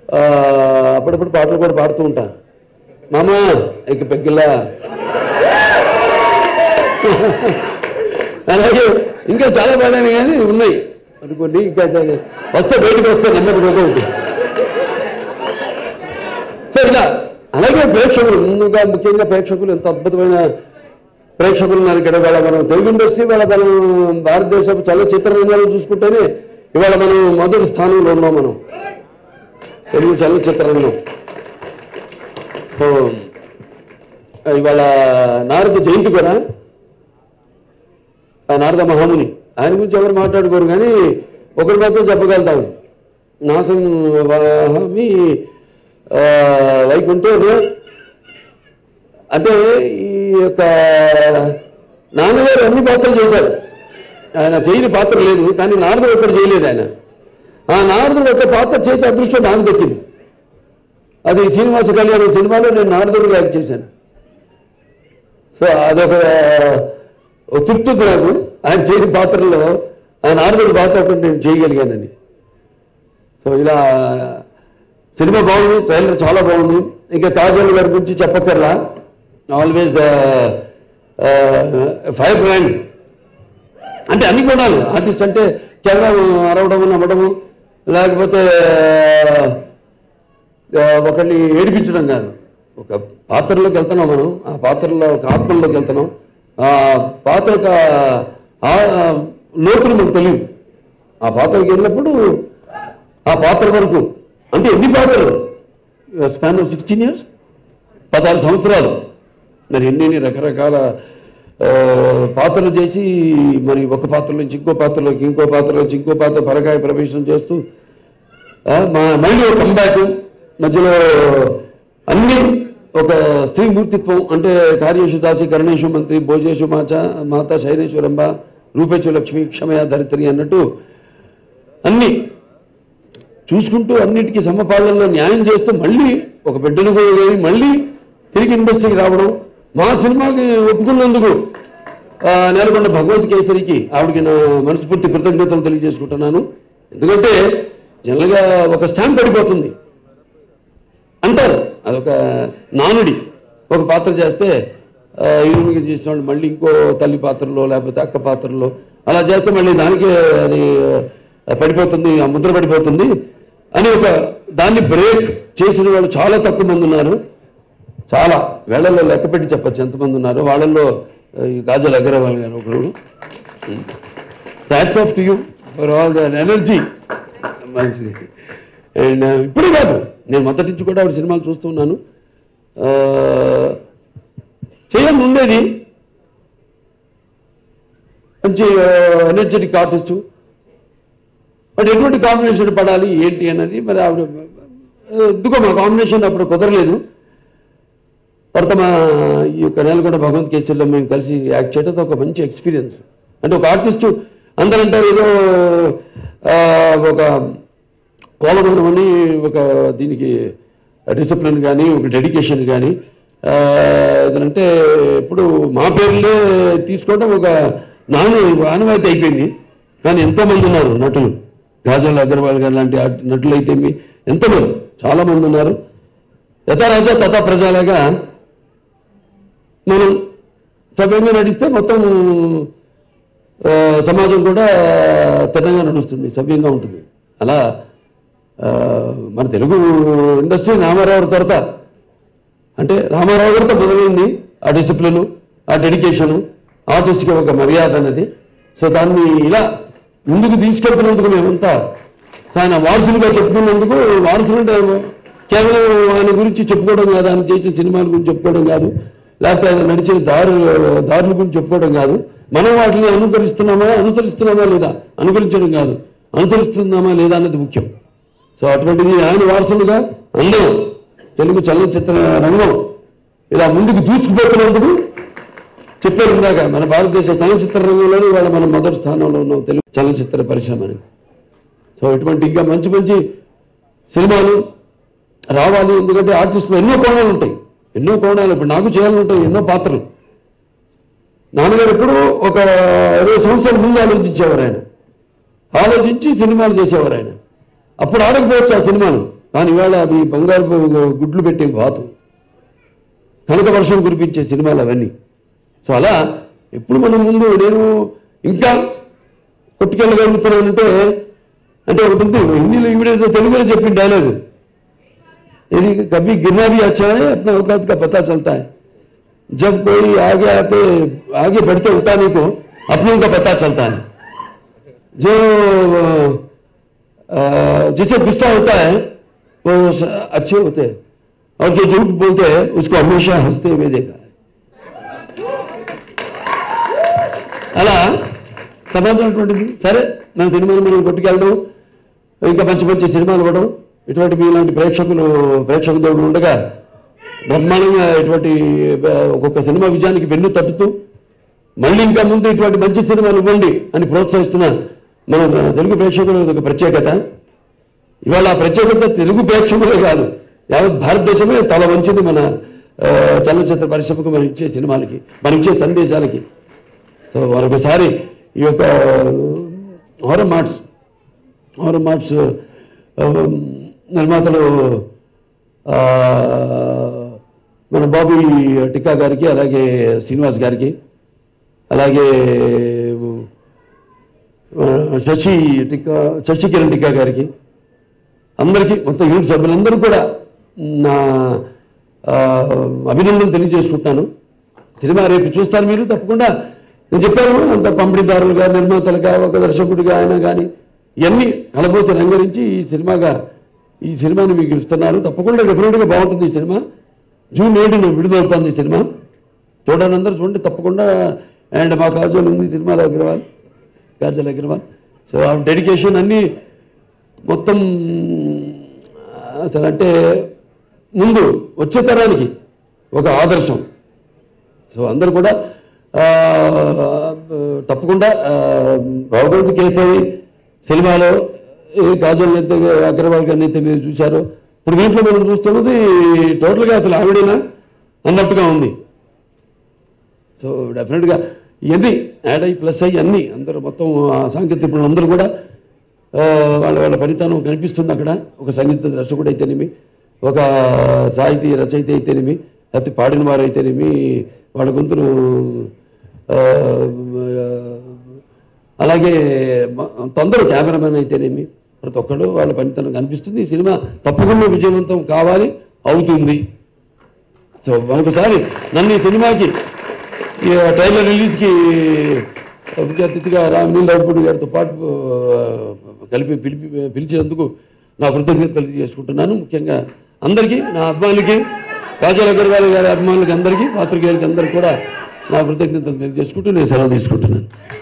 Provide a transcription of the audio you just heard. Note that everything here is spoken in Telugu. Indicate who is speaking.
Speaker 1: ఆ, అప్పుడప్పుడు పాటలు కూడా పాడుతూ ఉంటా మామ ఇక పెగ్గిలా అలాగే ఇంకా చాలా పాడాను కానీ ఉన్నాయి అనుకోండి ఇంకా దాన్ని వస్తే బయటకు వస్తే నెమ్మది కూడా ఉంటుంది సో ఇలా అలాగే ప్రేక్షకులు ముందుగా ముఖ్యంగా ప్రేక్షకులు ఎంత అద్భుతమైన ప్రేక్షకులు ఉన్నారు ఇక్కడ ఇవాళ మనం తెలుగు ఇండస్ట్రీ ఇవాళ మనం భారతదేశపు చలనచిత్ర రంగాలు చూసుకుంటేనే ఇవాళ మనం మొదటి స్థానంలో ఉన్నాం మనం తెలుగు చలనచిత్ర రంగం సో ఇవాళ నారద జయంతి కూడా ఆ నారద మహాముని ఆయన గురించి ఎవరు మాట్లాడుకోరు కానీ ఒకటి మాత్రం చెప్పగలుగుతాం నాసం వాహమి ఆ, వైకుంఠే అంటే ఈ యొక్క నాన్నగారు అన్ని పాత్రలు చేశారు ఆయన చేయని పాత్ర లేదు కానీ నారదుడు ఒక్కటి చేయలేదు ఆయన ఆ నారదుడు ఒక పాత్ర చేసే అదృష్టం నాకు దక్కింది అది శ్రీనివాస కళ్యాణం సినిమాలో నేను నారదుడిగా యాక్ట్ చేశాను సో అదొక ఒక తృప్తి ఉంది నాకు ఆయన చేయని పాత్రలో ఆ నారదుడి పాత్ర ఒకటి నేను చేయగలిగానని సో ఇలా సినిమా బాగుంది ట్రైలర్ చాలా బాగుంది ఇంకా కాజల్ గారి గురించి చెప్పక్కర్లా ఆల్వేస్ ఫైర్ బ్రాండ్ అంటే అన్ని గుణాలు ఆర్టిస్ట్ అంటే కేవలం అరవడము నవ్వడము లేకపోతే ఆ, ఒకరిని ఏడిపించడం కాదు ఒక పాత్రలోకి వెళ్తున్నాం మనం ఆ పాత్రలో ఒక ఆత్మలోకి వెళ్తున్నాం ఆ పాత్ర యొక్క ఆ లోతులు మనకు తెలియదు ఆ పాత్రకి వెళ్ళినప్పుడు ఆ పాత్ర వరకు అంటే ఎన్ని పాత్రలు స్పాన్ ఆఫ్ సిక్స్టీన్ ఇయర్స్ పదహారు సంవత్సరాలు మరి ఎన్ని ఎన్ని రకరకాల ఆ, పాత్రలు చేసి మరి ఒక పాత్ర నుంచి ఇంకో పాత్రలోకి ఇంకో పాత్ర నుంచి ఇంకో పాత్ర పరకాయ ప్రవేశం చేస్తూ ఆ, మా మళ్ళీ ఒక కంబ్యాక్ మధ్యలో అన్ని ఒక స్త్రీ మూర్తిత్వం అంటే కార్యేషు దాసి కరణేషు మంత్రి భోజేషు మాచ మాత శైనేశ్వరంబ రూపేచు లక్ష్మి క్షమయ ధరిత్రి అన్నట్టు అన్ని చూసుకుంటూ అన్నిటికీ సమపాలనలో న్యాయం చేస్తూ మళ్ళీ ఒక బిడ్డను కూడా వదిలి మళ్ళీ తిరిగి ఇండస్ట్రీకి రావడం మా సినిమాకి ఒప్పుకున్నందుకు ఆ, నేలకొండ భగవత్ కేసరికి ఆవిడకి నా మనస్ఫూర్తి కృతజ్ఞతలు తెలియజేసుకుంటున్నాను ఎందుకంటే జనరల్గా ఒక స్టాంప్ పడిపోతుంది అంటారు అదొక నానుడి ఒక పాత్ర చేస్తే హీరోయిన్గా చేసినవాడు మళ్ళీ ఇంకో తల్లి పాత్రలో లేకపోతే అక్క పాత్రలో అలా చేస్తే మళ్ళీ దానికే అది ఆ, పడిపోతుంది ఆ ముద్ర పడిపోతుంది అని ఒక దాన్ని బ్రేక్ చేసిన వాళ్ళు చాలా తక్కువ మంది ఉన్నారు చాలా వేళల్లో లెక్క పెట్టి చెప్పచ్చు ఎంతమంది ఉన్నారు వాళ్ళల్లో ఆ, ఈ కాజల్ అగర్వాల్ గారు ఒకరు hats off to you for all the energy మంచిది అండ్ ఇప్పుడే కాదు నేను మొదటి నుంచి కూడా ఆవిడ సినిమాలు చూస్తున్నాను ఆ, చేయాలని ఉండేది మంచి ఎనర్జెటిక్ ఆర్టిస్టు బట్ ఎటువంటి కాంబినేషన్ పడాలి ఏంటి అన్నది మరి ఆవిడ ఎందుకో మా కాంబినేషన్ అప్పుడు కుదరలేదు తర్వాత మా ఈ యొక్క నెలకొండ భగవంత్ కేసీలో మేము కలిసి యాక్ట్ చేయడం అది ఒక మంచి ఎక్స్పీరియన్స్ అంటే ఒక ఆర్టిస్టు అందరూ అంటారు ఏదో ఆ, ఒక కోలమనం అని ఒక దీనికి డిసిప్లిన్ కానీ ఒక డెడికేషన్ కానీ ఏదంటే ఇప్పుడు మా పేర్లే తీసుకోవడం ఒక నాను ఆనవాయితీ అయిపోయింది కానీ ఎంతోమంది ఉన్నారు నటులు గాజల్ అగర్వాల్ గారు లాంటి ఆర్ట్- నటులు అయితే మీ ఎంతోమంది చాలామంది ఉన్నారు యథా రాజా తథా ప్రజలాగా మనం సవ్యంగా నడిస్తే మొత్తం ఆ, సమాజం కూడా తిన్నగా నడుస్తుంది సవ్యంగా ఉంటుంది అలా ఆ, మన తెలుగు ఇండస్ట్రీ రామారావు తర్వాత అంటే రామారావు గారితో మొదలైంది ఆ డిసిప్లిన్ ఆ డెడికేషను ఆర్టిస్ట్కి ఒక మర్యాద అనేది సో దాన్ని ఇలా ముందుకు తీసుకెళ్తున్నందుకు మేమంతా సో ఆయన వారసులుగా చెప్పుకున్నందుకు వారసులు అంటే కేవలం ఆయన గురించి చెప్పుకోవడం కాదు ఆయన చేసే సినిమాల గురించి చెప్పుకోవడం కాదు లేకపోతే ఆయన నడిచే దారు దారుల గురించి చెప్పుకోవడం కాదు మనం వాటిని అనుకరిస్తున్నామా అనుసరిస్తున్నామా లేదా అనుకరించడం కాదు అనుసరిస్తున్నామా లేదా అన్నది ముఖ్యం సో అటువంటిది ఆయన వారసులుగా అందరం తెలుగు చలనచిత్ర రంగం ఇలా ముందుకు దూసుకుపోతున్నందుకు చెప్పారు ఇందాక మన భారతదేశ చలనచిత్ర రంగంలోనే ఇవాళ మనం మొదటి స్థానంలో ఉన్నాం తెలుగు చలనచిత్ర పరిశ్రమ అనేది సో ఇటువంటి ఇంకా మంచి మంచి సినిమాలు రావాలి ఎందుకంటే ఆర్టిస్టులు ఎన్నో కోణాలు ఉంటాయి ఎన్నో కోణాలు ఇప్పుడు నాకు చేయాలని ఉంటాయి ఎన్నో పాత్రలు నాన్నగారు ఎప్పుడు ఒక ఇరవై సంవత్సరాల ముందు ఆలోచించేవారు ఆయన ఆలోచించి సినిమాలు చేసేవారు ఆయన అప్పుడు ఆడకపోవచ్చు ఆ సినిమాలు కానీ ఇవాళ అవి బంగారు గుడ్లు పెట్టే బాతు కనక వర్షం కురిపించే సినిమాలు అవన్నీ సో అలా ఎప్పుడు మనం ముందు నేను ఇంకా కొట్టుకెళ్ళగలుగుతున్నానంటే అంటే ఒకటి ఉంది హిందీలో ఈవిడేదో తెలుగులో చెప్పిన డైలాగ్ ఇది कभी गिरना भी अच्छा है अपने औकात का पता चलता है जब कोई आगे आते आगे बढ़ते उठाने को अपनों का पता चलता है जो अ, जिसे गुस्सा होता है वो स- अच्छे होते हैं और जो झूठ बोलते हैं उसको हमेशा हंसते हुए देखा है అలా సమాజం అటువంటిది సరే మన సినిమాలు మనం కొట్టుకెళ్ళడం ఇంకా మంచి మంచి సినిమాలు ఇవ్వడం ఇటువంటి మీలాంటి ప్రేక్షకులు ప్రేక్షకులు ఉండగా బ్రహ్మాండంగా ఇటువంటి ఆ, ఒక్కొక్క సినిమా విజయానికి వెన్ను తట్టుతూ మళ్ళీ ఇంకా ముందు ఇటువంటి మంచి సినిమాలు ఇవ్వండి అని ప్రోత్సహిస్తున్న మన తెలుగు ప్రేక్షకులు ఒక ప్రత్యేకత ఇవాళ ఆ ప్రత్యేకత తెలుగు ప్రేక్షకులే కాదు యావత్ భారతదేశమే తల వంచింది మన ఆ, చలనచిత్ర పరిశ్రమకు మనం ఇచ్చే సినిమాలకి మనం ఇచ్చే సందేశాలకి సో మరొకసారి ఈ యొక్క హారర్ మార్ట్స్ హారర్ మార్ట్స్ ఆ, నిర్మాతలు ఆ, మన బాబీ టిక్కా గారికి అలాగే శ్రీనివాస్ గారికి అలాగే ఆ, శశి టిక్కా శశి కిరణ్ టిక్కా గారికి అందరికీ మొత్తం యూనిట్ సభ్యులందరూ కూడా నా ఆ, అభినందన తెలియజేసుకుంటున్నాను సినిమా రేపు చూస్తారు మీరు తప్పకుండా నేను చెప్పాను అంత పంపిణీదారులుగా నిర్మాతలుగా ఒక దర్శకుడిగా ఆయన కానీ ఇవన్నీ కలబోసి రంగరించి ఈ సినిమాగా ఈ సినిమాని మీకు ఇస్తున్నారు తప్పకుండా డెఫినెట్గా బాగుంటుంది ఈ సినిమా జూన్ ఏడున విడుదలవుతుంది ఈ సినిమా చూడండి అందరూ చూడండి తప్పకుండా అండ్ మా కాజోల్ ఉంది సినిమాలో అగ్రవాల్ కాజల్ అగ్రవాల్ సో ఆ డెడికేషన్ అన్నీ మొత్తం అసలు అంటే ముందు వచ్చే తరానికి ఒక ఆదర్శం సో అందరూ కూడా ఆ, తప్పకుండా ఆ, భగవంత్ కేసరి సినిమాలో ఏ కాజల్ అయితే అగ్రవాల్ గారిని అయితే మీరు చూశారో ఇప్పుడు దీంట్లో మనం చూస్తున్నది టోటల్గా అసలు ఆవిడేనా అన్నట్టుగా ఉంది సో డెఫినెట్గా ఇవన్నీ యాడ్ అయ్యి ప్లస్ అయ్యి అన్నీ అందరూ మొత్తం ఆ సాంకేతిక నిపుణులు అందరూ కూడా ఆ, వాళ్ళ వాళ్ళ పనితనం కనిపిస్తుంది అక్కడ ఒక సంగీత దర్శకుడు అయితేనేమి ఒక సాహితీ రచయిత అయితేనేమి లేకపోతే పాడిన వారు అయితేనేమి వాళ్ళ గొంతును ఆ, అలాగే మ- తొందర కెమెరామెన్ అయితేనేమి ప్రతి ఒక్కడు వాళ్ళ పనితనం కనిపిస్తుంది ఈ సినిమా తప్పకుండా విజయవంతం కావాలి అవుతుంది సో మరొకసారి నన్ను ఈ సినిమాకి ఈ ట్రైలర్ రిలీజ్కి ముఖ్య అతిథిగా రామ్ నీలరావుపూడి గారితో పాటు ఆ, కలిపి పిలిపి పిలిచేందుకు నా కృతజ్ఞతలు తెలియజేసుకుంటున్నాను ముఖ్యంగా అందరికీ నా అభిమానులకి కాజల్ అగర్వాల్ గారి అభిమానులకి అందరికీ పాత్రికేయులకి అందరికీ కూడా నా కృతజ్ఞతలు తెలియజేసుకుంటూ నేను సెలవు తీసుకుంటున్నాను